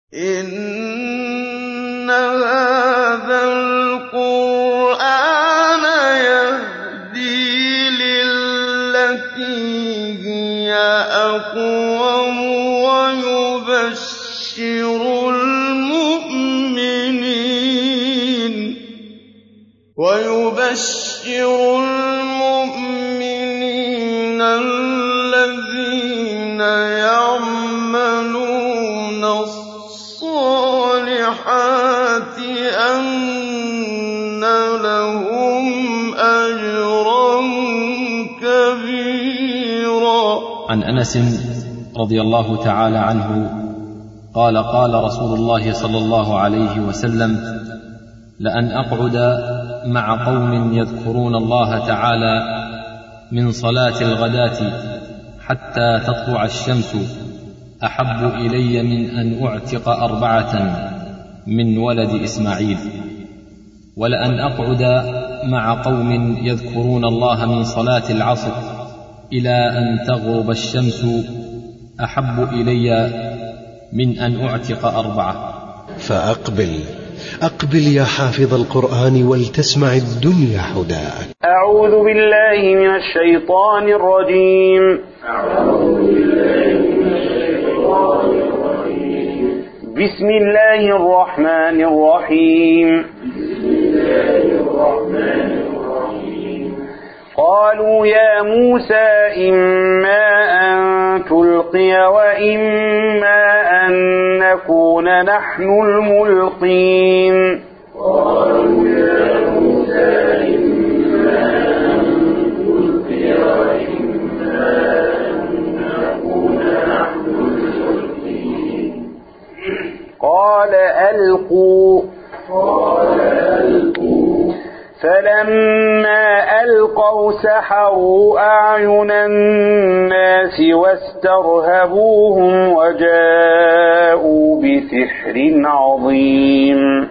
إِنَّ هَٰذَا الْقُرْآنَ يَهْدِي لِلَّتِي هِيَ أَقْوَمُ وَيُبَشِّرُ الْمُؤْمِنِينَ الَّذِينَ يَعْمَلُونَ الصَّالِحَاتِ أَنَّ لَهُمْ أَجْرًا كَبِيرًا عن انس رضي الله تعالى عنه قال قال رسول الله صلى الله عليه وسلم لان اقعد مع قوم يذكرون الله تعالى من صلاه الغداه حتى تطلع الشمس احب الي من ان اعتق اربعه من ولد اسماعيل ولان اقعد مع قوم يذكرون الله من صلاه العصر الى ان تغرب الشمس احب الي من ان اعتق اربعه فأقبل أقبل يا حافظ القرآن ولتسمع الدنيا حداك أعوذ بالله من الشيطان الرجيم بسم الله الرحمن الرحيم قالوا يا موسى إما أن تلقي وإما أن نكون نحن الملقين قال ألقوا فلما ألقوا سحروا أعين الناس واسترهبوهم وجاءوا بسحر عظيم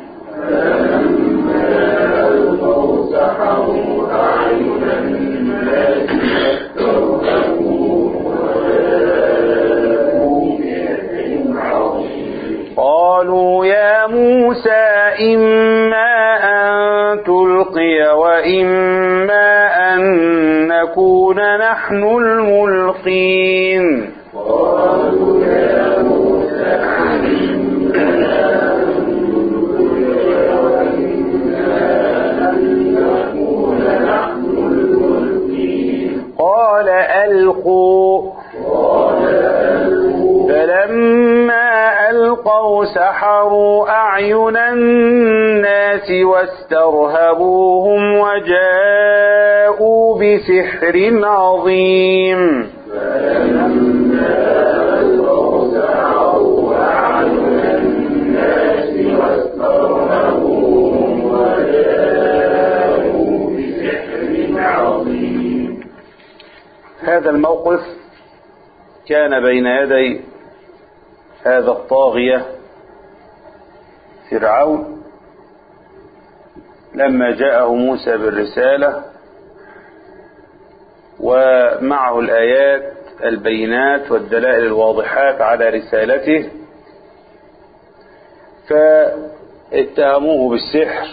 قالوا يا موسى إما أن تلقي وإما أن نكون نحن الملقين قال ألقوا فلما ألقوا سحروا أعين الناس واسترهبوهم وجاءوا بسحر عظيم هذا الموقف كان بين يدي هذا الطاغية فرعون لما جاءه موسى بالرسالة ومعه الآيات البينات والدلائل الواضحات على رسالته فاتهموه بالسحر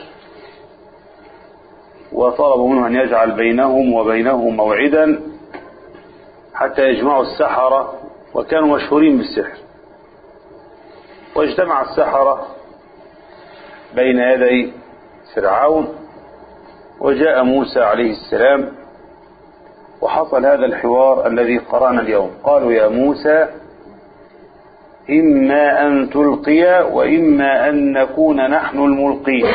وطلبوا منه أن يجعل بينهم وبينه موعدا حتى يجمعوا السحرة وكانوا مشهورين بالسحر واجتمع السحرة بين يدي فرعون وجاء موسى عليه السلام وحصل هذا الحوار الذي قرأنا اليوم قالوا يا موسى إما أن تلقي وإما أن نكون نحن الملقين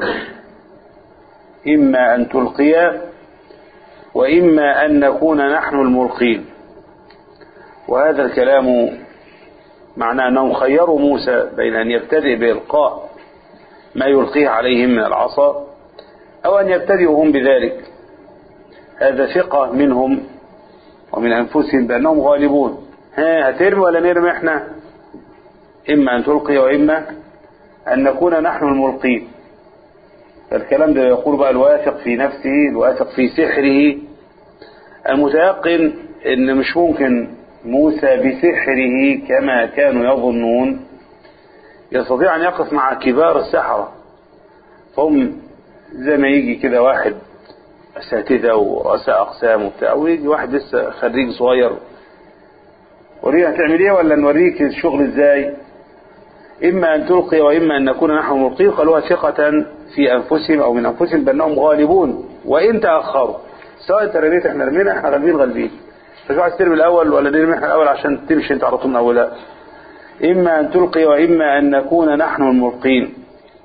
إما أن تلقي وإما أن نكون نحن الملقين وهذا الكلام معناه أنهم خيروا موسى بين أن يبتدئ بإلقاء ما يلقيه عليهم من العصا أو أن يبتدئوا هم بذلك هذا ثقة منهم ومن أنفسهم بأنهم غالبون ها هترمي ولا نرمي احنا إما أن تلقي وإما أن نكون نحن الملقين الكلام ده يقول بقى الواثق في نفسه الواثق في سحره المتيقن ان مش ممكن موسى بسحره كما كانوا يظنون يستطيع أن يقف مع كبار السحرة فهم زي ما يجي كده واحد أساتذة ورؤساء أقسام وبتاع ويجي واحد لسه خريج صغير ورينا هتعمل إيه ولا نوريك الشغل إزاي إما أن تلقي وإما أن نكون نحن ملقين قالوها ثقة في أنفسهم أو من أنفسهم بأنهم غالبون وإن تأخروا سواء أنت رميت إحنا رمينا إحنا رامين غالبين فشو عايز ترمي الأول ولا نرمي إحنا الأول عشان تمشي أنت على طول من أولها إما أن تلقي وإما أن نكون نحن الملقين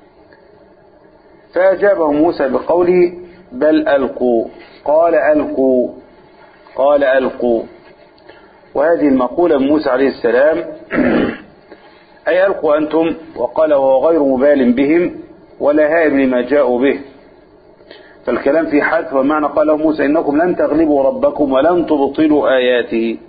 فأجابه موسى بقوله بل ألقوا قال ألقوا قال ألقوا وهذه المقولة من موسى عليه السلام أي ألقوا أنتم وقال وهو غير مبال بهم ولا هائب لما جاءوا به فالكلام في حذف ومعنى قاله موسى إنكم لن تغلبوا ربكم ولن تبطلوا آياته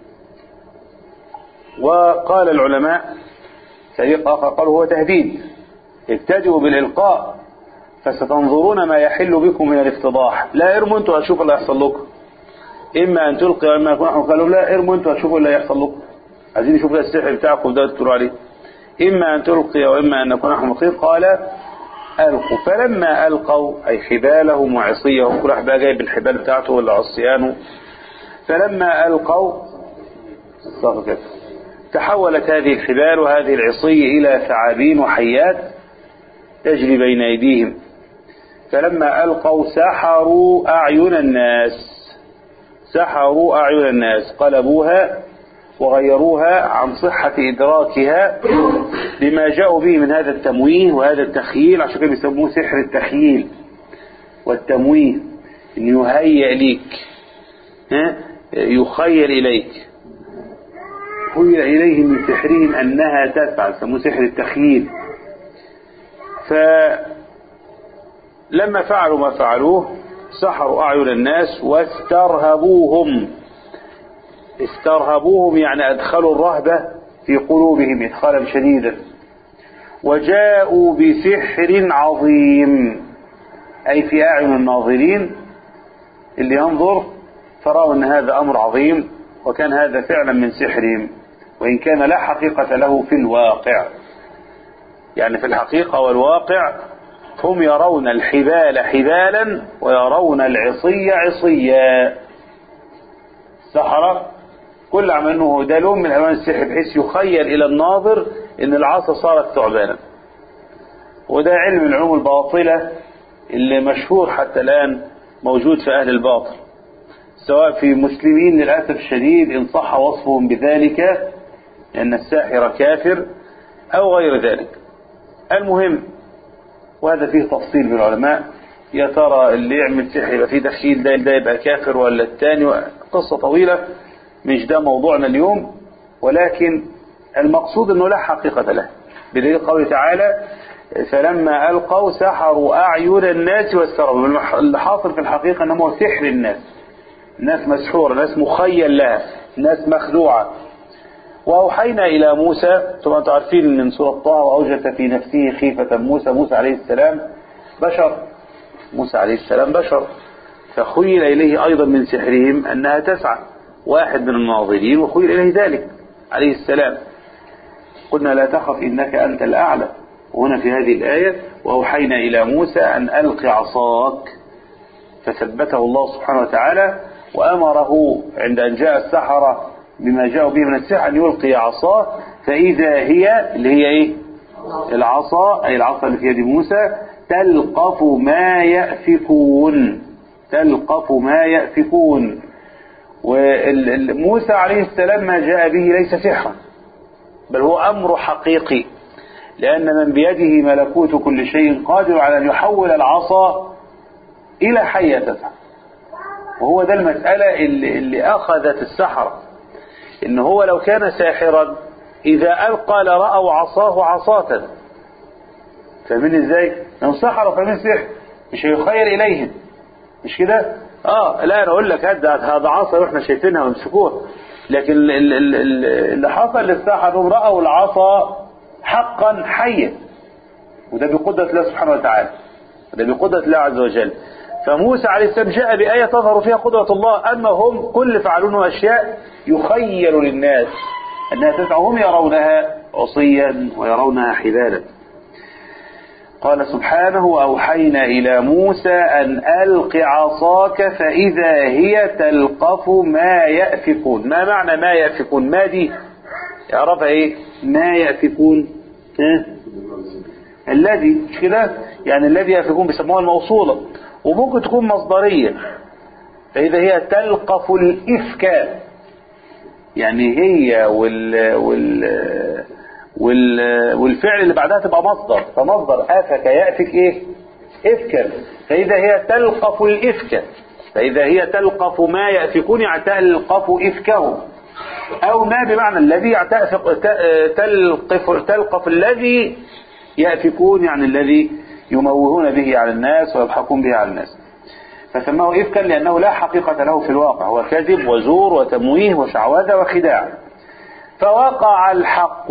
وقال العلماء فريق آخر قالوا هو تهديد ابتدئوا بالإلقاء فستنظرون ما يحل بكم من الافتضاح لا ارموا انتوا هتشوفوا اللي هيحصل لكم اما ان تلقي واما يكون نحن قالوا لا ارموا انتوا هتشوفوا اللي هيحصل لكم عايزين نشوف السحر بتاعكم ده تقولوا عليه اما ان تلقي واما ان نكون نحن ملقين قال القوا فلما القوا اي حبالهم وعصيهم كل واحد بقى جايب الحبال بتاعته ولا عصيانه فلما القوا صار كده تحولت هذه الحبال وهذه العصي الى ثعابين وحيات تجري بين ايديهم فلما القوا سحروا اعين الناس سحروا اعين الناس قلبوها وغيروها عن صحة إدراكها بما جاءوا به من هذا التمويه وهذا التخييل عشان كده بيسموه سحر التخييل والتمويه إن يهيئ ليك ها يخيل إليك خيل إليهم من سحرهم أنها تفعل يسموه سحر التخييل فلما فعلوا ما فعلوه سحروا أعين الناس واسترهبوهم استرهبوهم يعني أدخلوا الرهبة في قلوبهم إدخالا شديدا وجاءوا بسحر عظيم أي في أعين الناظرين اللي ينظر فرأوا أن هذا أمر عظيم وكان هذا فعلا من سحرهم وإن كان لا حقيقة له في الواقع يعني في الحقيقة والواقع هم يرون الحبال حبالا ويرون العصي عصيا السحرة كل عمل انه ده لون من الوان السحر بحيث يخيل الى الناظر ان العصا صارت ثعبانا وده علم العلوم الباطلة اللي مشهور حتى الان موجود في اهل الباطل سواء في مسلمين للأسف الشديد إن صح وصفهم بذلك لأن الساحر كافر أو غير ذلك المهم وهذا فيه تفصيل من العلماء يا ترى اللي يعمل سحر يبقى فيه تخيل ده ده يبقى كافر ولا الثاني قصة طويلة مش ده موضوعنا اليوم ولكن المقصود انه لا حقيقة له بدليل قوله تعالى فلما ألقوا سحروا أعين الناس واسترهبوا اللي حاصل في الحقيقة انه هو سحر الناس الناس مسحورة الناس مخيل لها الناس مخدوعة وأوحينا إلى موسى طبعا انتم عارفين من سورة طه وأوجس في نفسه خيفة موسى موسى عليه السلام بشر موسى عليه السلام بشر فخيل إليه أيضا من سحرهم أنها تسعى واحد من الناظرين وخيل إليه ذلك عليه السلام قلنا لا تخف إنك أنت الأعلى وهنا في هذه الآية وأوحينا إلى موسى أن ألق عصاك فثبته الله سبحانه وتعالى وأمره عند أن جاء السحرة بما جاءوا به من السحر أن يلقي عصاه فإذا هي اللي هي إيه العصا أي العصا اللي في يد موسى تلقف ما يأفكون تلقف ما يأفكون وموسى عليه السلام ما جاء به ليس سحرا بل هو أمر حقيقي لأن من بيده ملكوت كل شيء قادر على أن يحول العصا إلى حية تسعى وهو ده المسألة اللي, اللي أخذت السحرة إن هو لو كان ساحرا إذا ألقى لرأوا عصاه عصاة فاهمين إزاي؟ لو سحروا فاهمين سحر مش هيخيل إليهم مش كده؟ آه لا أنا أقول لك هذا هذا عصا وإحنا شايفينها ومسكوها لكن اللي حصل للساحر هم رأوا العصا حقا حيا وده بقدرة الله سبحانه وتعالى ده بقدرة الله عز وجل فموسى عليه السلام جاء بآية تظهر فيها قدرة الله أما هم كل فعلونه أشياء يخيل للناس أنها تسعى هم يرونها عصيا ويرونها حبالا قال سبحانه وأوحينا إلى موسى أن ألق عصاك فإذا هي تلقف ما يأفكون ما معنى ما يأفكون ما دي يعرفها إيه ما يأفكون ها؟ الذي مش كده يعني الذي يأفكون بيسموها الموصولة وممكن تكون مصدرية فإذا هي تلقف الإفك يعني هي وال وال وال والفعل اللي بعدها تبقى مصدر فمصدر افك يافك ايه افكا فاذا هي تلقف الافك فاذا هي تلقف ما يافكون يعني تلقف افكه او ما بمعنى الذي يعتقف تلقف تلقف الذي يافكون يعني الذي يموهون به على الناس ويضحكون به على الناس فسماه افكا لانه لا حقيقه له في الواقع هو كذب وزور وتمويه وشعوذه وخداع فوقع الحق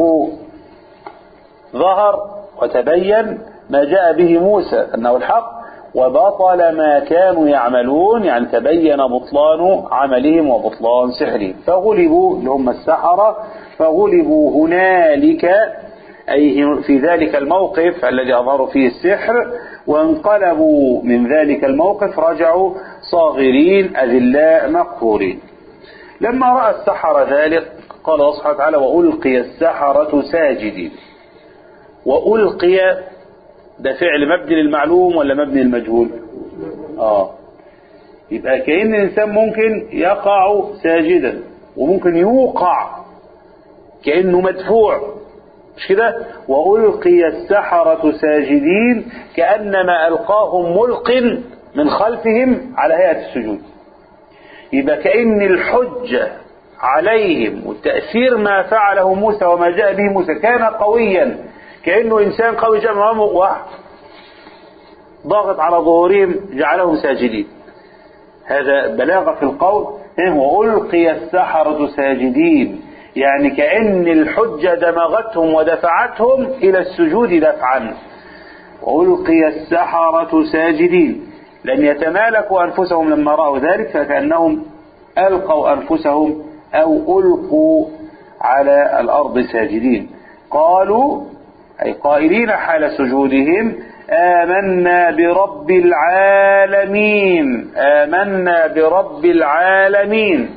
ظهر وتبين ما جاء به موسى أنه الحق وبطل ما كانوا يعملون يعني تبين بطلان عملهم وبطلان سحرهم فغلبوا اللي هم السحرة فغلبوا هنالك أي في ذلك الموقف الذي أظهروا فيه السحر وانقلبوا من ذلك الموقف رجعوا صاغرين أذلاء مقهورين لما رأى السحرة ذلك قال الله سبحانه وتعالى وألقي السحرة ساجدين وألقي ده فعل مبني للمعلوم ولا مبني للمجهول آه يبقى كأن الإنسان ممكن يقع ساجدا وممكن يوقع كأنه مدفوع مش كده وألقي السحرة ساجدين كأنما ألقاهم ملق من خلفهم على هيئة السجود يبقى كأن الحجة عليهم وتأثير ما فعله موسى وما جاء به موسى كان قويا كأنه إنسان قوي جاء من واحد ضاغط على ظهورهم جعلهم ساجدين هذا بلاغة في القول وألقي السحرة ساجدين يعني كأن الحجة دمغتهم ودفعتهم إلى السجود دفعا وألقي السحرة ساجدين لم يتمالكوا أنفسهم لما رأوا ذلك فكأنهم ألقوا أنفسهم أو ألقوا على الأرض ساجدين قالوا أي قائلين حال سجودهم آمنا برب العالمين آمنا برب العالمين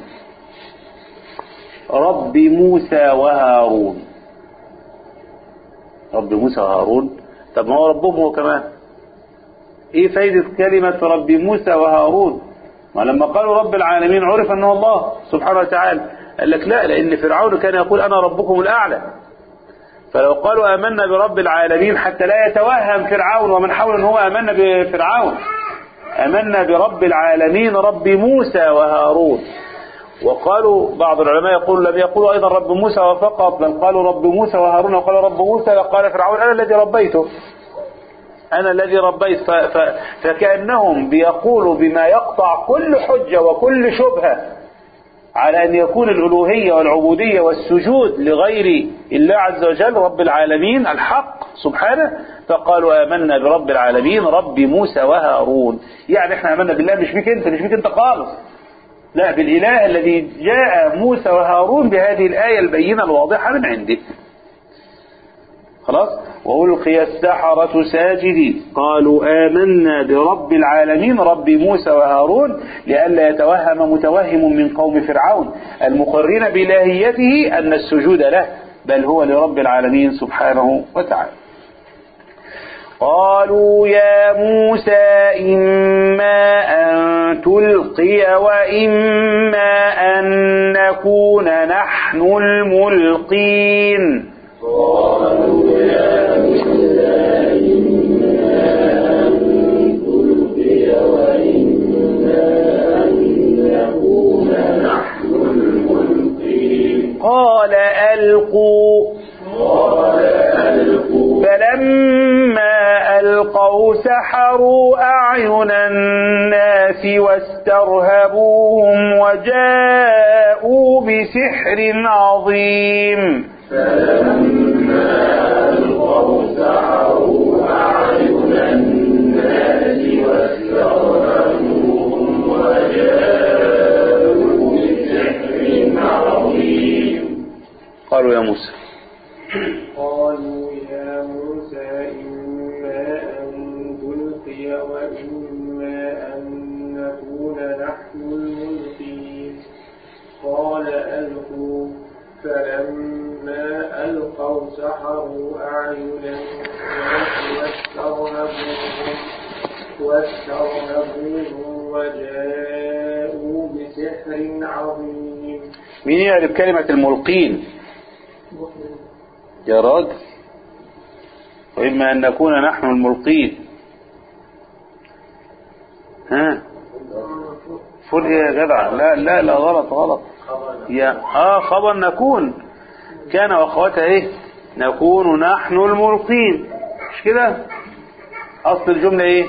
رب موسى وهارون رب موسى وهارون طب ما هو ربهم هو كمان ايه فايدة كلمة رب موسى وهارون ما لما قالوا رب العالمين عرف انه الله سبحانه وتعالى قال لك لا لان فرعون كان يقول انا ربكم الاعلى فلو قالوا آمنا برب العالمين حتى لا يتوهم فرعون ومن حوله أن هو آمنا بفرعون آمنا برب العالمين رب موسى وهارون وقالوا بعض العلماء يقول لم يقولوا أيضا رب موسى فقط بل قالوا رب موسى وهارون وقالوا رب موسى وقال فرعون أنا الذي ربيته أنا الذي ربيت ف ف فكأنهم بيقولوا بما يقطع كل حجة وكل شبهة على أن يكون الألوهية والعبودية والسجود لغير الله عز وجل رب العالمين الحق سبحانه فقالوا آمنا برب العالمين رب موسى وهارون يعني احنا آمنا بالله مش بيك انت مش بيك انت خالص لا بالإله الذي جاء موسى وهارون بهذه الآية البينة الواضحة من عنده خلاص وألقي السحرة ساجدين قالوا آمنا برب العالمين رب موسى وهارون لئلا يتوهم متوهم من قوم فرعون المقرين بإلهيته أن السجود له بل هو لرب العالمين سبحانه وتعالى قالوا يا موسى إما أن تلقي وإما أن نكون نحن الملقين قالوا يا موسى إما أن تلقي وإما أن نكون نحن الملقين قال ألقوا قال ألقوا فلما ألقوا سحروا أعين الناس واسترهبوهم وجاءوا بسحر عظيم فلما ألقوا سحروا أعين الناس واسترهبوهم وجاءوا بسحر عظيم قالوا يا موسى وإما أن نكون نحن الملقين قال ألقوا فلما ألقوا سحروا أعين الناس واسترهبوهم واسترهبوهم وجاءوا بسحر عظيم مين يعرف كلمة الملقين يا راجل وإما أن نكون نحن الملقين ها فل إيه يا جدع لا لا لا غلط غلط يا اه خبر نكون كان واخواتها ايه نكون نحن الملقين مش كده اصل الجمله ايه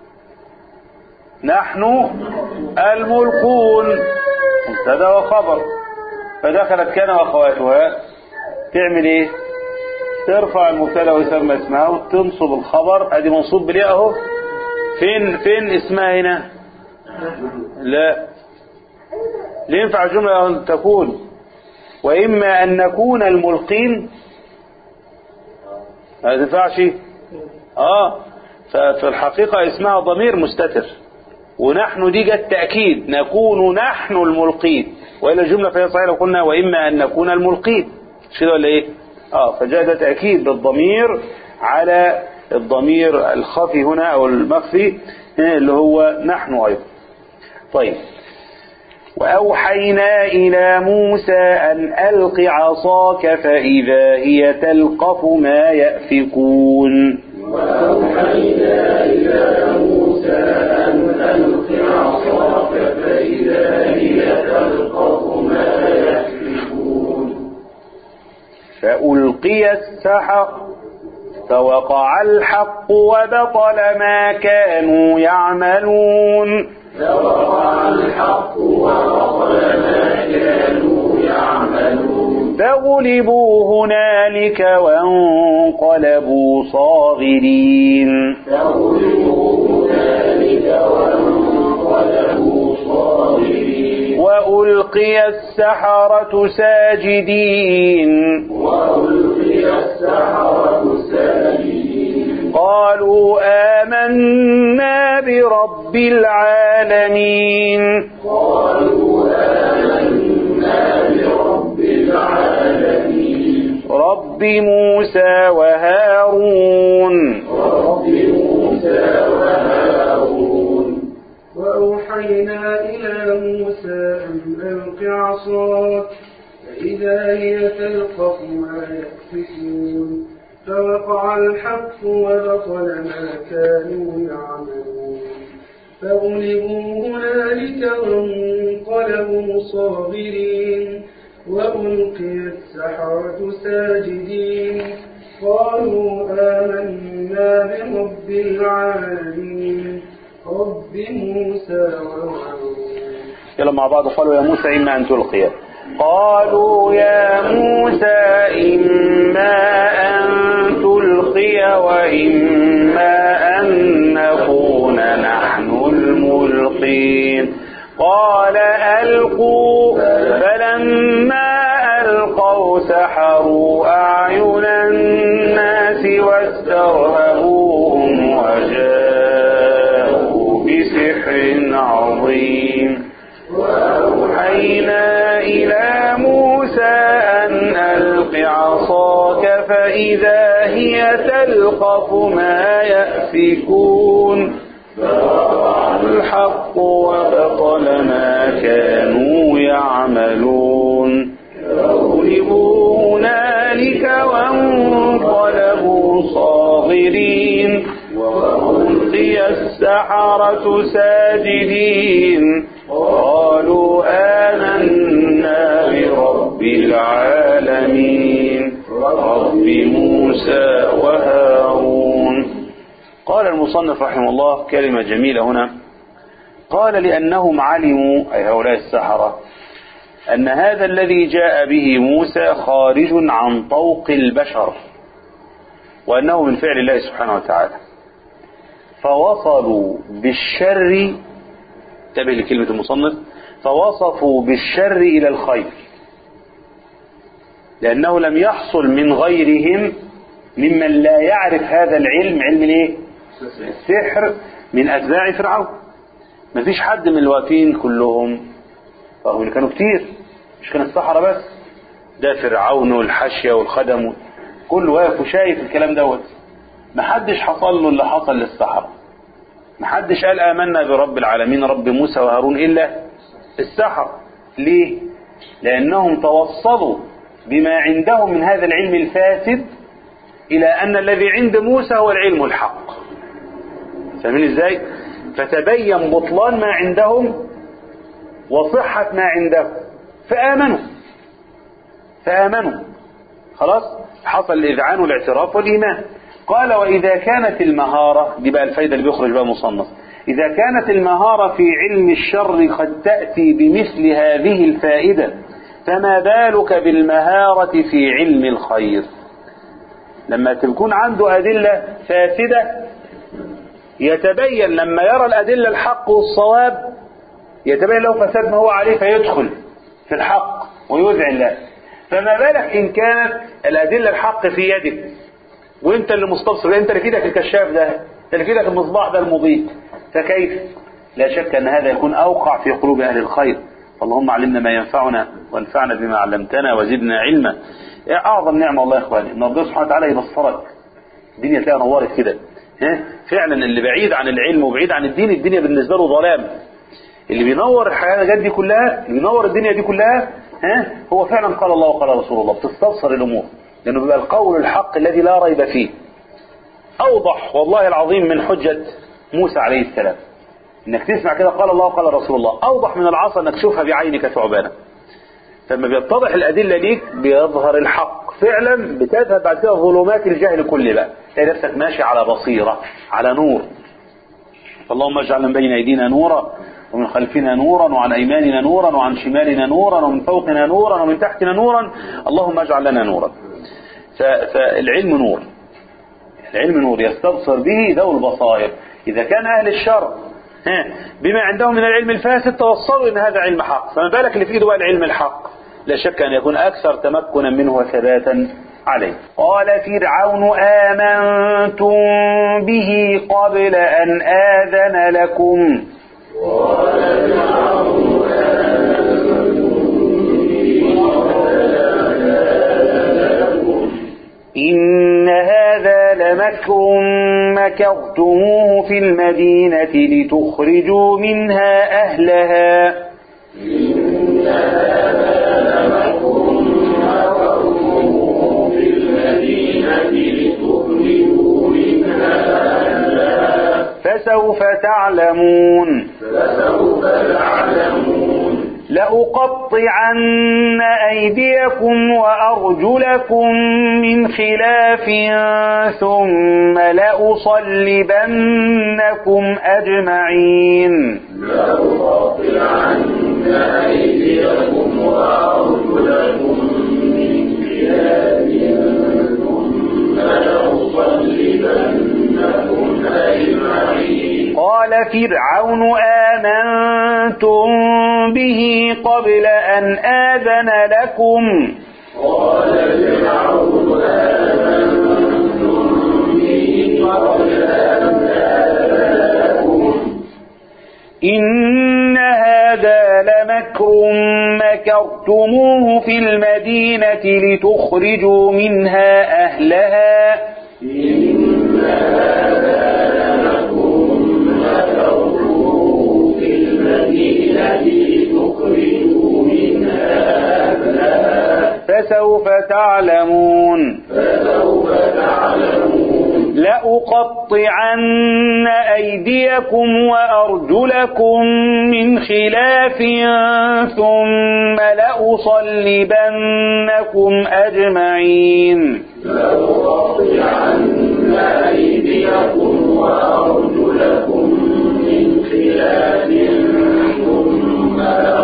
نحن الملقون مبتدا وخبر فدخلت كان واخواتها تعمل ايه ترفع المبتدا ويسمى اسمها وتنصب الخبر ادي منصوب بالياء اهو فين فين اسمها هنا لا ليه ينفع الجملة أن تكون وإما أن نكون الملقين ما تنفعش اه ففي الحقيقة اسمها ضمير مستتر ونحن دي جت تأكيد نكون نحن الملقين وإلا الجملة فهي صحيحة لو قلنا وإما أن نكون الملقين مش كده ولا إيه؟ اه فجاء ده تأكيد بالضمير على الضمير الخفي هنا أو المخفي اللي هو نحن أيضا طيب وأوحينا إلى موسى أن ألق عصاك فإذا هي تلقف ما يأفكون وأوحينا إلى موسى أن ألق عصاك فإذا هي تلقف ما يأفكون فألقي السحر فوقع الحق وبطل ما كانوا يعملون فوقع الحق وبطل ما كانوا يعملون فغلبوا هنالك وانقلبوا صاغرين فغلبوا هنالك وانقلبوا صاغرين وألقي السحرة ساجدين وألقي السحرة ساجدين قالوا آمنا برب العالمين قالوا آمنا برب العالمين رب موسى وهارون رب موسى وهارون وأوحينا إلى موسى أن ألق عصاك فإذا هي تلقف ما يأفكون فوقع الحق وبطل ما كانوا يعملون فغلبوا هنالك وانقلبوا صاغرين وألقي السحرة ساجدين قالوا آمنا برب العالمين رب موسى وهارون يلا مع بعض قالوا يا موسى إما أن تلقي قالوا يا موسى إما أن تلقي وإما أن نكون نحن الملقين قال ألقوا فلما ألقوا سحروا أعين الناس واسترهبوهم وجاءوا بسحر عظيم وأوحينا إلى موسى أن ألق عصاك فإذا هي تلقف ما يأفكون فوقع الحق وبطل ما كانوا يعملون فغلبوا هنالك وانقلبوا صاغرين وألقي السحرة ساجدين قالوا آمنا برب العالمين رب موسى وهارون قال المصنف رحمه الله كلمة جميلة هنا قال لأنهم علموا أي هؤلاء السحرة أن هذا الذي جاء به موسى خارج عن طوق البشر وأنه من فعل الله سبحانه وتعالى فوصلوا بالشر انتبه لكلمة المصنف فوصفوا بالشر إلى الخير لأنه لم يحصل من غيرهم ممن لا يعرف هذا العلم علم الايه السحر من أتباع فرعون مفيش حد من الواقفين كلهم رغم ان كانوا كتير مش كان الصحراء بس ده فرعون والحاشية والخدم كل واقف وشايف الكلام دوت محدش حصل له اللي حصل للسحرة محدش قال آمنا برب العالمين رب موسى وهارون إلا السحرة ليه لأنهم توصلوا بما عندهم من هذا العلم الفاسد إلى أن الذي عند موسى هو العلم الحق فاهمين ازاي فتبين بطلان ما عندهم وصحة ما عندهم فآمنوا فآمنوا خلاص حصل الإذعان والاعتراف والإيمان قال وإذا كانت المهارة دي بقى الفايدة اللي بيخرج بقى مصنف إذا كانت المهارة في علم الشر قد تأتي بمثل هذه الفائدة فما بالك بالمهارة في علم الخير لما تكون عنده أدلة فاسدة يتبين لما يرى الأدلة الحق والصواب يتبين له فساد ما هو عليه فيدخل في الحق ويذعن له فما بالك إن كانت الأدلة الحق في يدك وانت اللي مستبصر انت اللي في ايدك الكشاف ده انت اللي في ايدك المصباح ده المضيء فكيف لا شك ان هذا يكون اوقع في قلوب اهل الخير اللهم علمنا ما ينفعنا وانفعنا بما علمتنا وزدنا علما اعظم نعمه والله يا اخواني ان ربنا سبحانه وتعالى يبصرك الدنيا تلاقيها نورت كده ها فعلا اللي بعيد عن العلم وبعيد عن الدين الدنيا بالنسبه له ظلام اللي بينور الحاجات دي كلها اللي بينور الدنيا دي كلها ها هو فعلا قال الله وقال رسول الله بتستبصر الامور لانه بيبقى القول الحق الذي لا ريب فيه اوضح والله العظيم من حجه موسى عليه السلام انك تسمع كده قال الله وقال رسول الله اوضح من العصا انك تشوفها بعينك ثعبانا فلما بيتضح الادله ليك بيظهر الحق فعلا بتذهب بعد كده ظلمات الجهل كله بقى تلاقي نفسك ماشي على بصيره على نور اللهم اجعل من بين ايدينا نورا ومن خلفنا نورا وعن ايماننا نورا وعن شمالنا نورا ومن فوقنا نورا ومن تحتنا نورا اللهم اجعل لنا نورا فالعلم نور العلم نور يستبصر به ذو البصائر إذا كان أهل الشر بما عندهم من العلم الفاسد توصلوا أن هذا علم حق فما بالك اللي في ايده بقى العلم الحق لا شك أن يكون أكثر تمكنا منه وثباتا عليه قال فرعون آمنتم به قبل أن آذن لكم قال فرعون إن هذا لمكر مكرتموه في المدينة لتخرجوا منها أهلها إن هذا لمكر مكرتموه في المدينة لتخرجوا منها أهلها فسوف تعلمون فسوف تعلمون لأقطعن أيديكم وأرجلكم من خلاف ثم لأصلبنكم أجمعين لأقطعن أيديكم وأرجلكم من خلاف ثم لأصلبنكم أجمعين قال فرعون آمنتم به قبل أن آذن لكم قال فرعون آمنتم به قبل أن آذن لكم إن هذا لمكر مكرتموه في المدينة لتخرجوا منها أهلها إن هذا لمكر مكرتموه في المدينة لتخرجوا منها أهلها فسوف تعلمون فسوف تعلمون لأقطعن أيديكم وأرجلكم من خلاف ثم لأصلبنكم أجمعين لأقطعن أيديكم وأرجلكم من خلاف ثم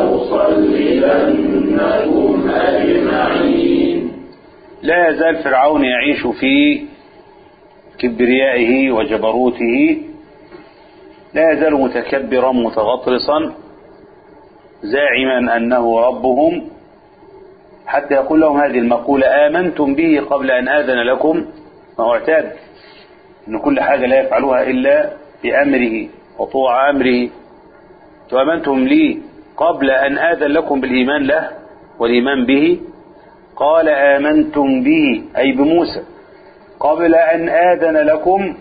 لأصلبنكم أجمعين لا يزال فرعون يعيش في كبريائه وجبروته لا يزال متكبرا متغطرسا زاعما أنه ربهم حتى يقول لهم هذه المقولة آمنتم به قبل أن آذن لكم ما هو اعتاد أن كل حاجة لا يفعلها إلا بأمره وطوع أمره وآمنتم لي قبل أن آذن لكم بالإيمان له والإيمان به قال آمنتم به أي بموسى قبل أن آذن لكم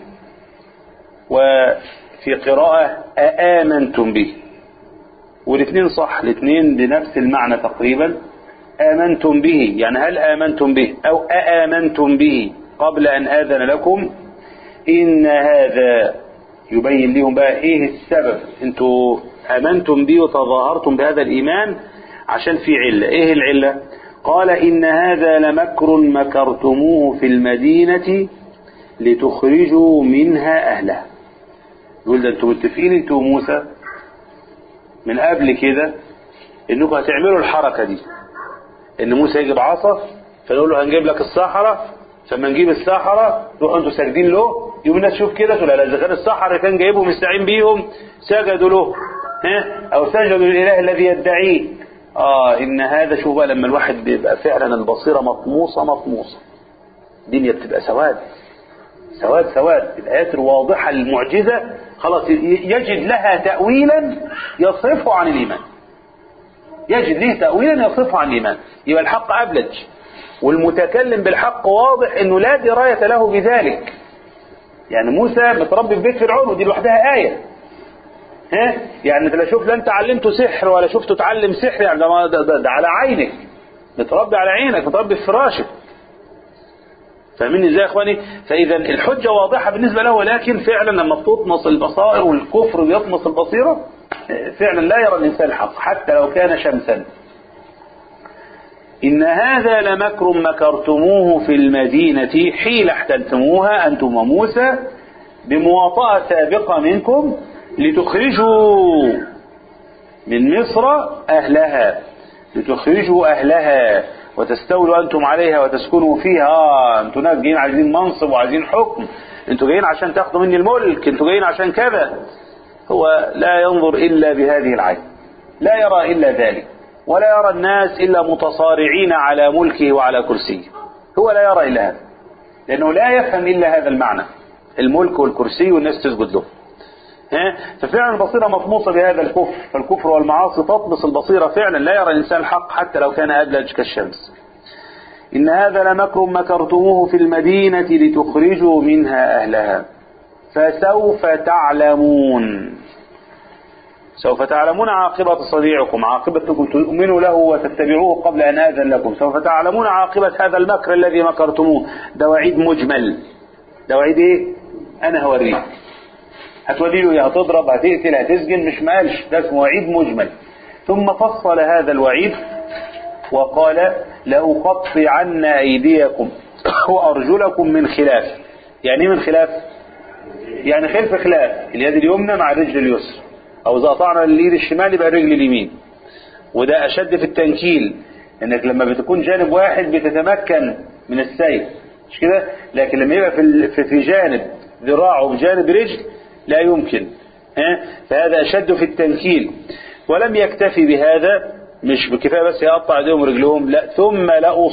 وفي قراءة آمنتم به والاثنين صح الاثنين بنفس المعنى تقريبا آمنتم به يعني هل آمنتم به أو أآمنتم به قبل أن آذن لكم إن هذا يبين لهم بقى إيه السبب أنتوا آمنتم به وتظاهرتم بهذا الإيمان عشان في علة إيه العلة قال إن هذا لمكر مكرتموه في المدينة لتخرجوا منها أهلها يقول ده أنتوا متفقين أنتوا وموسى من قبل كده انكم هتعملوا الحركة دي ان موسى يجيب عصا فنقول له هنجيب لك الصحراء فلما نجيب الصحراء تروحوا انتوا ساجدين له يوم الناس تشوف كده تقول لا اذا كان الصحراء كان جايبهم مستعين بيهم سجدوا له ها او سجدوا للاله الذي يدعيه اه ان هذا شوف بقى لما الواحد بيبقى فعلا البصيره مطموسه مطموسه الدنيا بتبقى سواد سواد سواد الآيات الواضحة المعجزة خلاص يجد لها تأويلا يصرفه عن الإيمان يجد له تأويلا يصرفه عن الإيمان يبقى الحق أبلج والمتكلم بالحق واضح أنه لا دراية له بذلك يعني موسى متربي في بيت فرعون ودي لوحدها آية ها يعني انت لا شوف لا انت علمته سحر ولا شفته تعلم سحر يعني ده, ده, ده, ده على عينك متربي على عينك متربي في فراشك فاهمين ازاي يا اخواني فاذا الحجه واضحه بالنسبه له ولكن فعلا لما بتطمس البصائر والكفر بيطمس البصيره فعلا لا يرى الانسان الحق حتى لو كان شمسا إن هذا لمكر مكرتموه في المدينة حين احتلتموها أنتم وموسى بمواطأة سابقة منكم لتخرجوا من مصر أهلها لتخرجوا أهلها وتستولوا أنتم عليها وتسكنوا فيها آه أنتم ناس جايين عايزين منصب وعايزين حكم أنتم جايين عشان تاخدوا مني الملك أنتم جايين عشان كذا هو لا ينظر إلا بهذه العين لا يرى إلا ذلك ولا يرى الناس إلا متصارعين على ملكه وعلى كرسيه هو لا يرى إلا هذا لأنه لا يفهم إلا هذا المعنى الملك والكرسي والناس تسجد له ها؟ ففعلا البصيرة مطموسة بهذا الكفر فالكفر والمعاصي تطمس البصيرة فعلا لا يرى الإنسان الحق حتى لو كان أدلج كالشمس إن هذا لمكر مكرتموه في المدينة لتخرجوا منها أهلها فسوف تعلمون سوف تعلمون عاقبة صديعكم عاقبتكم تؤمنوا له وتتبعوه قبل أن آذن لكم سوف تعلمون عاقبة هذا المكر الذي مكرتموه ده وعيد مجمل ده وعيد ايه انا هوريك هتودي له يا هتضرب هتقتل هتسجن مش مالش ده اسمه وعيد مجمل ثم فصل هذا الوعيد وقال لأقطعن أيديكم وأرجلكم من خلاف يعني ايه من خلاف يعني خلف خلاف اليد اليمنى مع الرجل اليسرى او اذا قطعنا اليد الشمال يبقى الرجل اليمين وده اشد في التنكيل انك لما بتكون جانب واحد بتتمكن من السير مش كده لكن لما يبقى في في جانب ذراع وبجانب رجل لا يمكن ها فهذا اشد في التنكيل ولم يكتفي بهذا مش بكفايه بس يقطع ايديهم ورجلهم لا ثم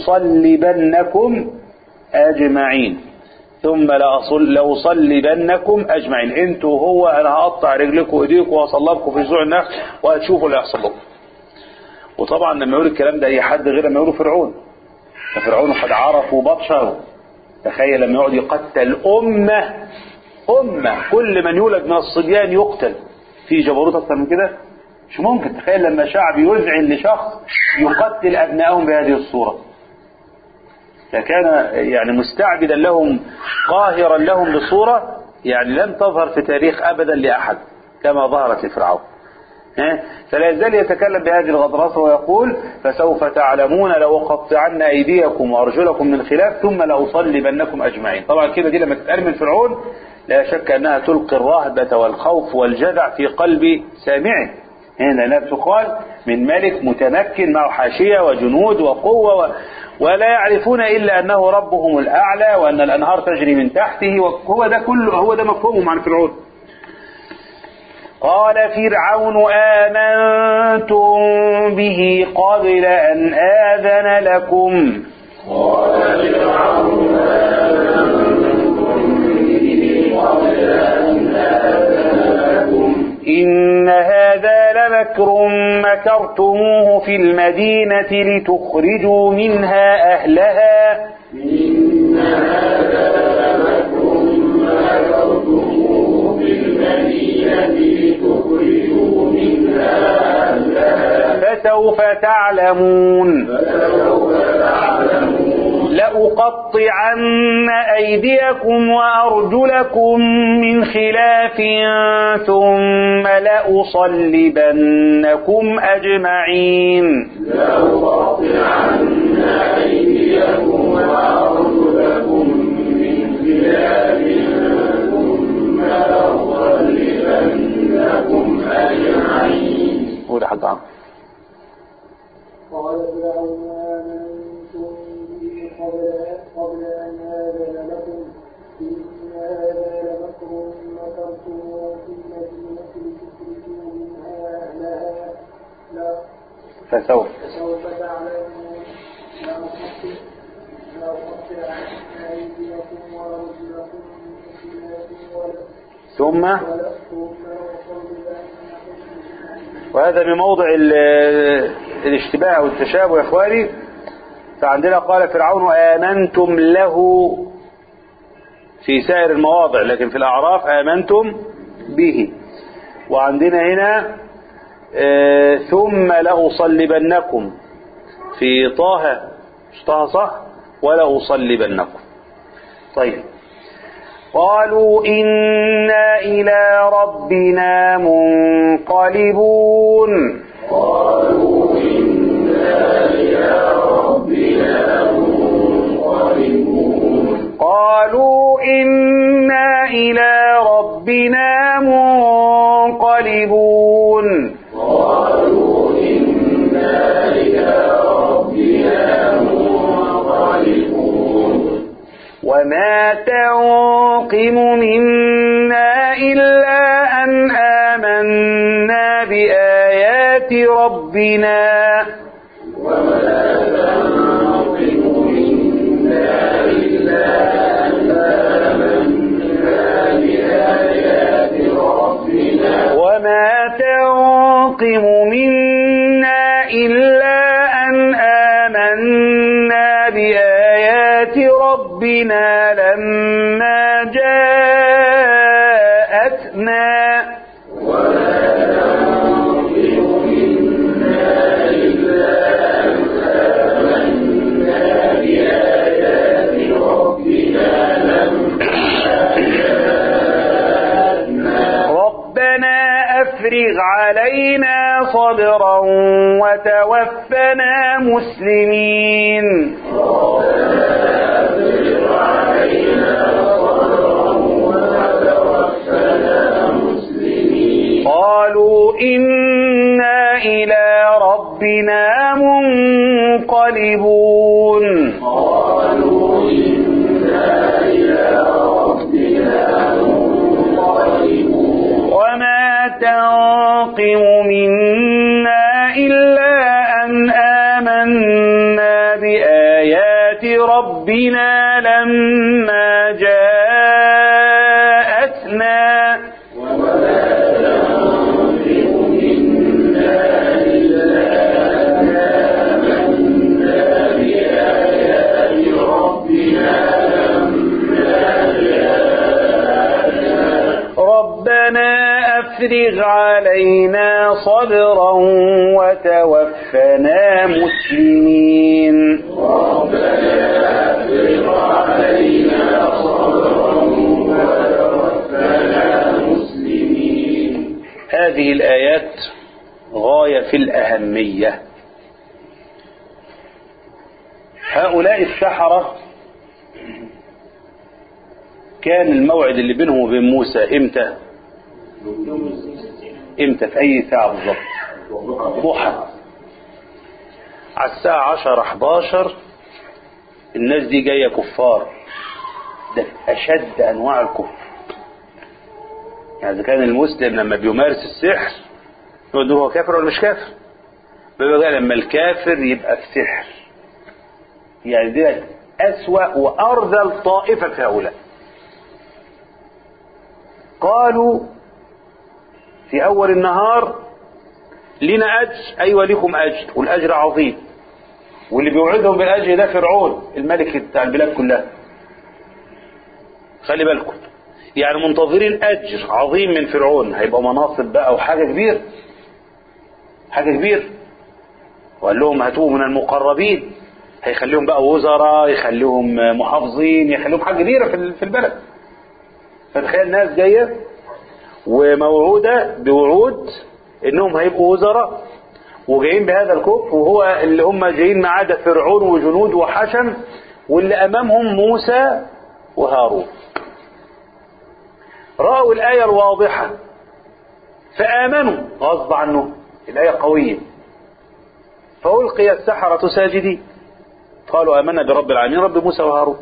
لاصلبنكم اجمعين ثم لأصل لأصلبنكم أجمعين انتوا هو أنا هقطع رجلكم وإيديكم وأصلبكم في جذوع النخل وهتشوفوا اللي هيحصل لكم وطبعا لما يقول الكلام ده أي حد غير لما يقوله فرعون ففرعون قد عرفوا بطشه تخيل لما يقعد يقتل أمة أمة كل من يولد من الصبيان يقتل في جبروت أكثر من كده مش ممكن تخيل لما شعب يذعن لشخص يقتل أبنائهم بهذه الصورة فكان يعني مستعبدا لهم قاهرا لهم بصورة يعني لم تظهر في تاريخ أبدا لأحد كما ظهرت لفرعون فلا يزال يتكلم بهذه الغطرسة ويقول فسوف تعلمون لو قطعن أيديكم وأرجلكم من خلاف ثم لأصلبنكم أجمعين طبعا كده دي لما تتقال من فرعون لا شك أنها تلقي الرهبة والخوف والجدع في قلب سامعه هنا لا تقال من ملك متمكن معه حاشية وجنود وقوة و... ولا يعرفون إلا أنه ربهم الأعلى وأن الأنهار تجري من تحته وهو ده كله هو ده مفهومهم عن فرعون قال فرعون آمنتم به قبل أن آذن لكم قال فرعون آمنتم به قبل أن آذن مكر مكرتموه في المدينة لتخرجوا منها أهلها إن هذا لمكر مكرتموه في المدينة لتخرجوا منها أهلها فسوف تعلمون فسوف تعلمون لأقطعن أيديكم وأرجلكم من خلاف ثم لأصلبنكم أجمعين لأقطعن أيديكم وأرجلكم من خلاف ثم لأصلبنكم أجمعين قول يا حاج عمرو قال فرعون آمنتم به قبل قبل أن آذن لكم إن هذا لمكر مكرتم في المدينة لتخرجوا منها أهلها لا فسوف فسوف تعلمون لأقطع لأقطعن أيديكم وأرجلكم من خلاف ولا ثم ولستم لأصلبنكم وهذا بموضع ال- الاشتباه والتشابه يا اخواني فعندنا قال فرعون آمنتم له في سائر المواضع لكن في الأعراف آمنتم به وعندنا هنا آه، ثم لأصلبنكم في طه مش طه صح ولأصلبنكم طيب قالوا إنا إلى ربنا منقلبون قالوا إنا إلى ربنا منقلبون قالوا إنا إلى ربنا منقلبون قالوا إنا إلى ربنا منقلبون وما تنقم منا إلا أن آمنا بآيات ربنا وما تنقم منا إلا أن آمنا بآيات ربنا وما تنقم منا إلا أن آمنا بآيات ربنا لما جاءتنا ربنا أفرغ علينا صبرا وتوفنا مسلمين قالوا إنا إلى ربنا منقلبون وما تنقم منا إلا أن آمنا بآيات ربنا لما جاءتنا ربنا أفرغ علينا صبرا وتوفنا مسلمين هذه الآيات غاية في الأهمية هؤلاء السحرة كان الموعد اللي بينهم وبين موسى امتى امتى في اي ساعة بالظبط ضحى على الساعة 10 11 الناس دي جاية كفار ده أشد أنواع الكفر يعني إذا كان المسلم لما بيمارس السحر يقول هو كافر ولا مش كافر بيبقى بقى لما الكافر يبقى في سحر يعني دي أسوأ وأرذل طائفة في هؤلاء قالوا في أول النهار لنا أجر أيوة لكم أجر والأجر عظيم واللي بيوعدهم بالأجر ده فرعون الملك بتاع البلاد كلها خلي بالكم يعني منتظرين أجر عظيم من فرعون هيبقى مناصب بقى وحاجة كبيرة حاجة كبيرة وقال لهم هاتوه من المقربين هيخليهم بقى وزراء يخليهم محافظين يخليهم حاجة كبيرة في في البلد فتخيل ناس جاية وموعودة بوعود انهم هيبقوا وزراء وجايين بهذا الكفر وهو اللي هم جايين معاه ده فرعون وجنود وحشم واللي امامهم موسى وهارون رأوا الآية الواضحة فآمنوا غصب عنهم الآية قوية فألقي السحرة ساجدين قالوا آمنا برب العالمين رب موسى وهارون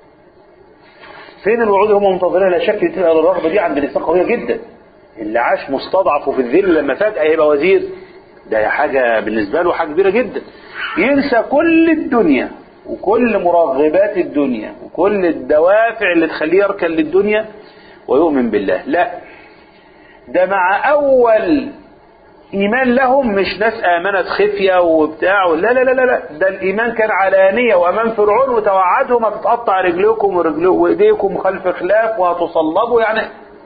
فين الوعود هم منتظرين لا شك تبقى الرغبة دي عند الإنسان قوية جدا اللي عاش مستضعف وفي الذل لما فجأة يبقى وزير ده حاجة بالنسبة له حاجة كبيرة جدا ينسى كل الدنيا وكل مرغبات الدنيا وكل الدوافع اللي تخليه يركن للدنيا ويؤمن بالله لا ده مع أول إيمان لهم مش ناس آمنت خفية وبتاع لا لا لا لا لا ده الإيمان كان علانية وأمام فرعون وتوعدهم هتتقطع رجلكم ورجلكم وإيديكم خلف خلاف وهتصلبوا يعني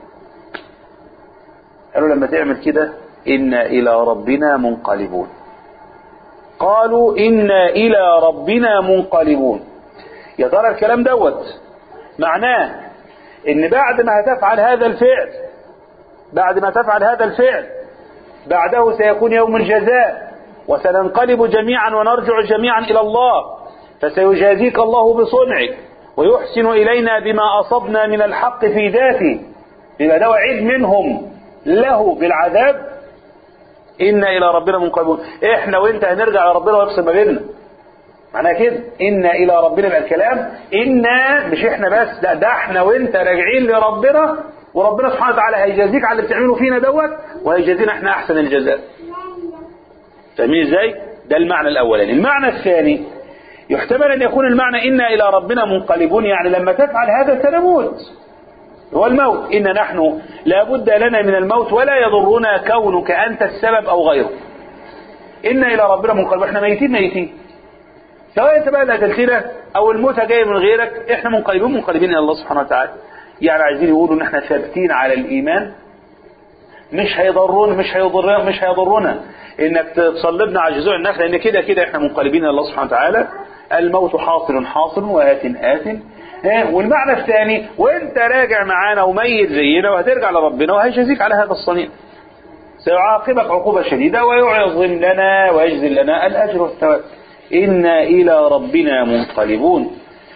قالوا لما تعمل كده إنا إلى ربنا منقلبون قالوا إنا إلى ربنا منقلبون يا ترى الكلام دوت معناه إن بعد ما هتفعل هذا الفعل بعد ما تفعل هذا الفعل بعده سيكون يوم الجزاء وسننقلب جميعا ونرجع جميعا إلى الله فسيجازيك الله بصنعك ويحسن إلينا بما أصبنا من الحق في ذاته بما ده وعيد منهم له بالعذاب إنا إلى ربنا منقلبون إحنا وإنت هنرجع لربنا ويفصل ما بيننا معناها كده إنا إلى ربنا بقى الكلام إنا مش إحنا بس لا ده إحنا وإنت راجعين لربنا وربنا سبحانه وتعالى هيجازيك على اللي بتعمله فينا دوت وهيجازينا إحنا أحسن الجزاء فاهمين إزاي؟ ده المعنى الأولاني المعنى الثاني يحتمل أن يكون المعنى إنا إلى ربنا منقلبون يعني لما تفعل هذا سنموت هو الموت إن نحن لا بد لنا من الموت ولا يضرنا كونك أنت السبب أو غيره إن إلى ربنا منقلبون إحنا ميتين ميتين سواء أنت بقى اللي قتلتنا أو الموتى جاية من غيرك إحنا منقلبون منقلبين إلى الله سبحانه وتعالى يعني عايزين يقولوا إن إحنا ثابتين على الإيمان مش هيضرون مش هيضرنا مش هيضرنا انك تصلبنا على جذوع النخل لان كده كده احنا منقلبين الى الله سبحانه وتعالى الموت حاصل حاصل وآت آت والمعنى الثاني وانت راجع معانا وميت زينا وهترجع لربنا وهيجازيك على هذا الصنيع سيعاقبك عقوبة شديدة ويعظم لنا ويجزل لنا الأجر والثواب إنا إلى ربنا منقلبون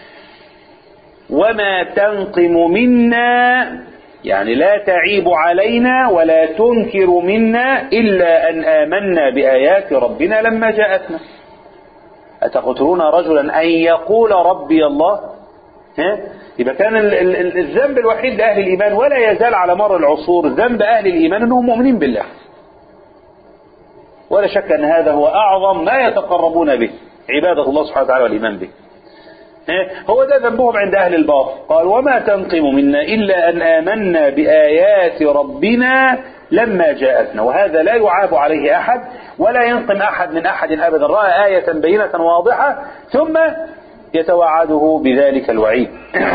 وما تنقم منا يعني لا تعيب علينا ولا تنكر منا إلا أن آمنا بآيات ربنا لما جاءتنا أتقتلون رجلا أن يقول ربي الله ها؟ يبقى كان الذنب الوحيد لأهل الإيمان ولا يزال على مر العصور ذنب أهل الإيمان أنهم مؤمنين بالله ولا شك أن هذا هو أعظم ما يتقربون به عبادة الله سبحانه وتعالى والإيمان به هو ده ذنبهم عند أهل الباطل قال وما تنقم منا إلا أن آمنا بآيات ربنا لما جاءتنا وهذا لا يعاب عليه أحد ولا ينقم أحد من أحد أبدا رأى آية بينة واضحة ثم يتوعده بذلك الوعيد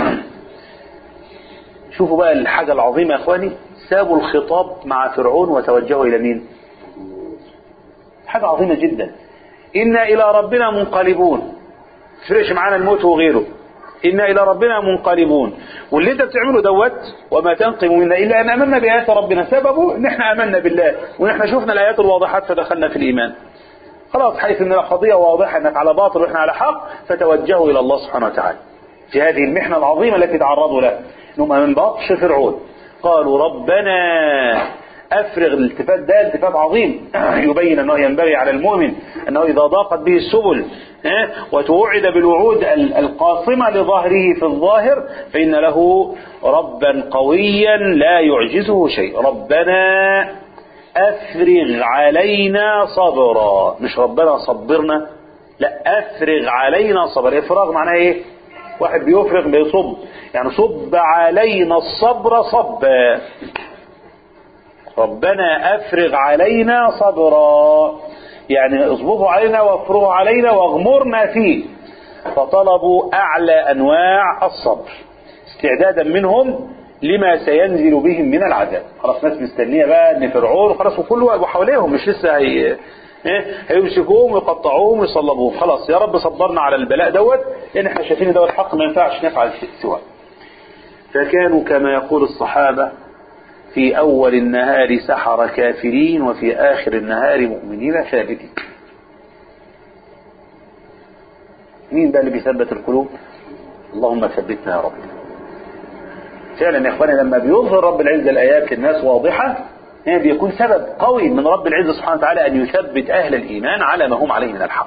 شوفوا بقى الحاجة العظيمة يا أخواني سابوا الخطاب مع فرعون وتوجهوا إلى مين حاجة عظيمة جدا إنا إلى ربنا منقلبون تفرقش معانا الموت وغيره إنا إلى ربنا منقلبون واللي أنت بتعمله دوت وما تنقم منا إلا أن آمنا بآيات ربنا سببه إن إحنا آمنا بالله وإن إحنا شفنا الآيات الواضحات فدخلنا في الإيمان خلاص حيث أن القضية واضحة أنك على باطل وإحنا على حق فتوجهوا إلى الله سبحانه وتعالى في هذه المحنة العظيمة التي تعرضوا لها إنهم من بطش فرعون قالوا ربنا أفرغ الالتفات ده التفات عظيم يبين أنه ينبغي على المؤمن أنه إذا ضاقت به السبل وتوعد بالوعود القاصمة لظهره في الظاهر فإن له ربا قويا لا يعجزه شيء ربنا أفرغ علينا صبرا مش ربنا صبرنا لا أفرغ علينا صبر إفراغ معناه إيه واحد بيفرغ بيصب يعني صب علينا الصبر صبا ربنا أفرغ علينا صبرا يعني اصبره علينا وافرغه علينا واغمرنا فيه فطلبوا أعلى أنواع الصبر استعدادا منهم لما سينزل بهم من العذاب خلاص ناس مستنية بقى ان فرعون خلاص وكله وحواليهم مش لسه هي إيه؟ هيمسكوهم ويقطعوهم ويصلبوهم خلاص يا رب صبرنا على البلاء دوت لان احنا شايفين دوت حق ما ينفعش نفعل شيء سواه فكانوا كما يقول الصحابة في أول النهار سحر كافرين وفي آخر النهار مؤمنين ثابتين مين بقى اللي بيثبت القلوب اللهم ثبتنا يا رب فعلا يا اخواني لما بيظهر رب العزة الآيات للناس واضحة هي بيكون سبب قوي من رب العزة سبحانه وتعالى أن يثبت أهل الإيمان على ما هم عليه من الحق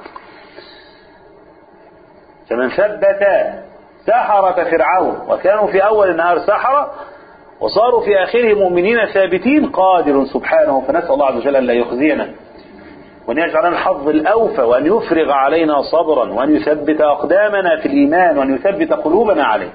فمن ثبت سحرة فرعون وكانوا في أول النهار سحرة وصاروا في آخره مؤمنين ثابتين قادر سبحانه فنسأل الله عز وجل أن لا يخزينا وأن يجعل لنا الحظ الأوفى وأن يفرغ علينا صبرا وأن يثبت أقدامنا في الإيمان وأن يثبت قلوبنا عليه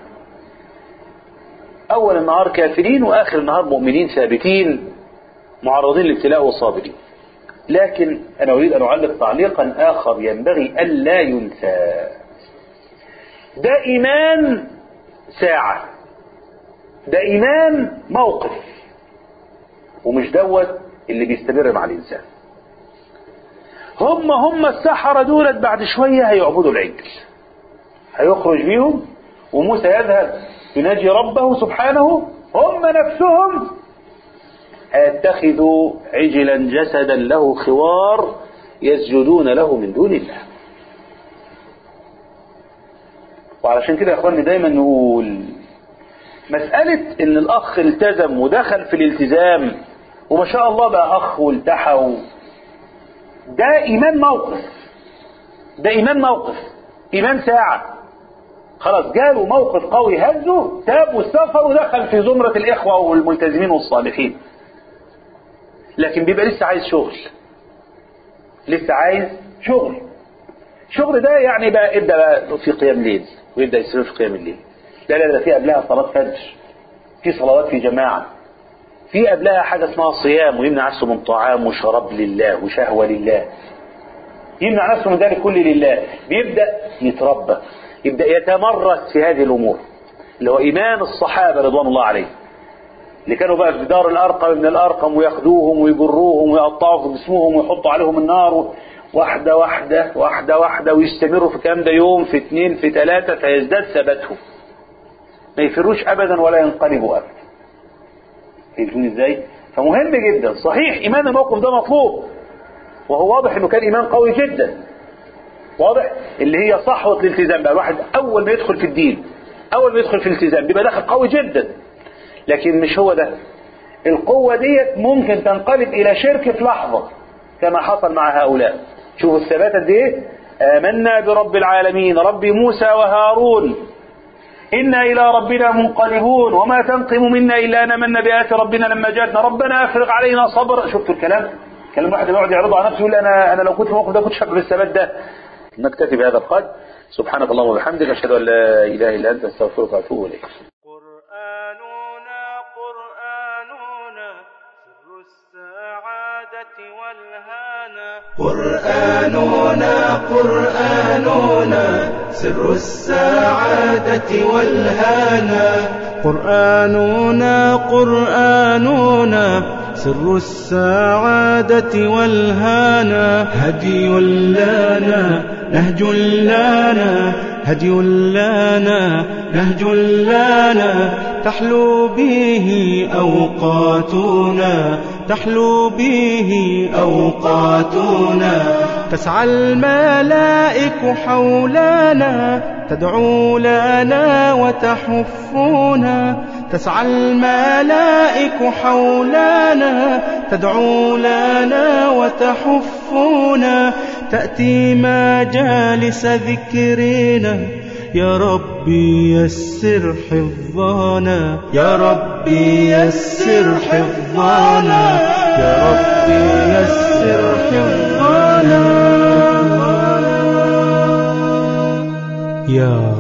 أول النهار كافرين وآخر النهار مؤمنين ثابتين معرضين للابتلاء والصابرين لكن أنا أريد أن أعلق تعليقا آخر ينبغي ألا ينسى ده إيمان ساعة ده إيمان موقف ومش دوت اللي بيستمر مع الإنسان هم هم السحرة دولت بعد شوية هيعبدوا العجل هيخرج بيهم وموسى يذهب يناجي ربه سبحانه هم نفسهم هيتخذوا عجلا جسدا له خوار يسجدون له من دون الله وعلشان كده يا اخواني دايما نقول مسألة ان الاخ التزم ودخل في الالتزام وما شاء الله بقى اخ والتحى و... ده ايمان موقف ده ايمان موقف ايمان ساعة خلاص جاله موقف قوي هزه تاب واستغفر ودخل في زمرة الاخوة والملتزمين والصالحين لكن بيبقى لسه عايز شغل لسه عايز شغل الشغل ده يعني بقى ابدا بقى في قيام ليل ويبدا يستمر في قيام الليل لا لا ده في قبلها صلاه فجر في صلوات في جماعه في قبلها حاجه اسمها صيام ويمنع نفسه من طعام وشراب لله وشهوه لله يمنع نفسه من ذلك كله لله بيبدا يتربى يبدا يتمرس في هذه الامور اللي هو ايمان الصحابه رضوان الله عليهم اللي كانوا بقى في دار الارقم ابن الارقم وياخدوهم ويجروهم ويقطعوا في جسمهم ويحطوا عليهم النار واحدة واحدة واحدة واحدة ويستمروا في الكلام ده يوم في اثنين في ثلاثة فيزداد ثباتهم ما يفروش أبدا ولا ينقلبوا أبدا فهمتوني ازاي؟ فمهم جدا صحيح إيمان الموقف ده مطلوب وهو واضح انه كان إيمان قوي جدا واضح اللي هي صحوة الالتزام بقى الواحد أول ما يدخل في الدين أول ما يدخل في الالتزام بيبقى داخل قوي جدا لكن مش هو ده القوة ديت ممكن تنقلب إلى شرك في لحظة كما حصل مع هؤلاء شوفوا الثبات قد ايه آمنا برب العالمين رب موسى وهارون إنا إلى ربنا منقلبون وما تنقم منا إلا أن من بآيات ربنا لما جاءتنا ربنا أفرغ علينا صبر شفتوا الكلام كلام واحد يقعد يعرضه على نفسه يقول أنا أنا لو كنت في الموقف ده كنت شاك بالثبات ده نكتفي بهذا القدر سبحانك اللهم وبحمدك أشهد أن لا إله إلا أنت أستغفرك وأتوب إليك قرآننا قرآننا سر السعادة والهانا قرآننا قرآننا سر السعادة والهانا قرآننا قرآننا سر السعادة والهانا هدي لنا نهج لنا هدي لنا نهج لنا تحلو به أوقاتنا تحلو به أوقاتنا تسعى الملائك حولنا تدعو لنا وتحفنا تسعى الملائك حولنا تدعو لنا وتحفنا تأتي مجالس ذكرنا يا ربي يسر حفظنا يا ربي يسر حفظنا يا ربي يسر حفظنا يا